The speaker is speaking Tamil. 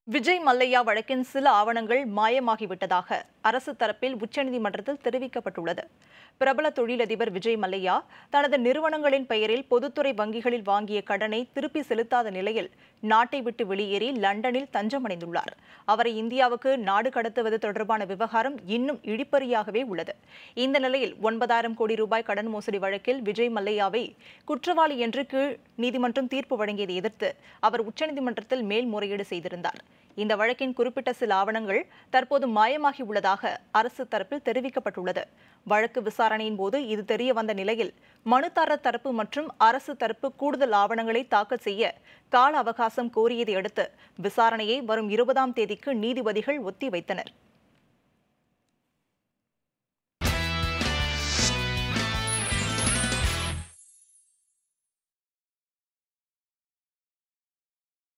விஜய் மல்லையா வழக்கின் சில ஆவணங்கள் மாயமாகிவிட்டதாக அரசு தரப்பில் உச்சநீதிமன்றத்தில் தெரிவிக்கப்பட்டுள்ளது பிரபல தொழிலதிபர் விஜய் மல்லையா தனது நிறுவனங்களின் பெயரில் பொதுத்துறை வங்கிகளில் வாங்கிய கடனை திருப்பி செலுத்தாத நிலையில் நாட்டை விட்டு வெளியேறி லண்டனில் தஞ்சமடைந்துள்ளார் அவரை இந்தியாவுக்கு நாடு கடத்துவது தொடர்பான விவகாரம் இன்னும் இழிப்பறியாகவே உள்ளது இந்த நிலையில் ஒன்பதாயிரம் கோடி ரூபாய் கடன் மோசடி வழக்கில் விஜய் மல்லையாவை குற்றவாளி என்று கீழ் நீதிமன்றம் தீர்ப்பு வழங்கியதை எதிர்த்து அவர் உச்சநீதிமன்றத்தில் மேல்முறையீடு செய்திருந்தார் இந்த வழக்கின் குறிப்பிட்ட சில ஆவணங்கள் தற்போது மாயமாகி உள்ளதாக அரசு தரப்பில் தெரிவிக்கப்பட்டுள்ளது வழக்கு விசாரணையின் போது இது தெரிய வந்த நிலையில் மனுதாரர் தரப்பு மற்றும் அரசு தரப்பு கூடுதல் ஆவணங்களை தாக்கல் செய்ய கால அவகாசம் கோரியதை அடுத்து விசாரணையை வரும் இருபதாம் தேதிக்கு நீதிபதிகள் ஒத்திவைத்தனர்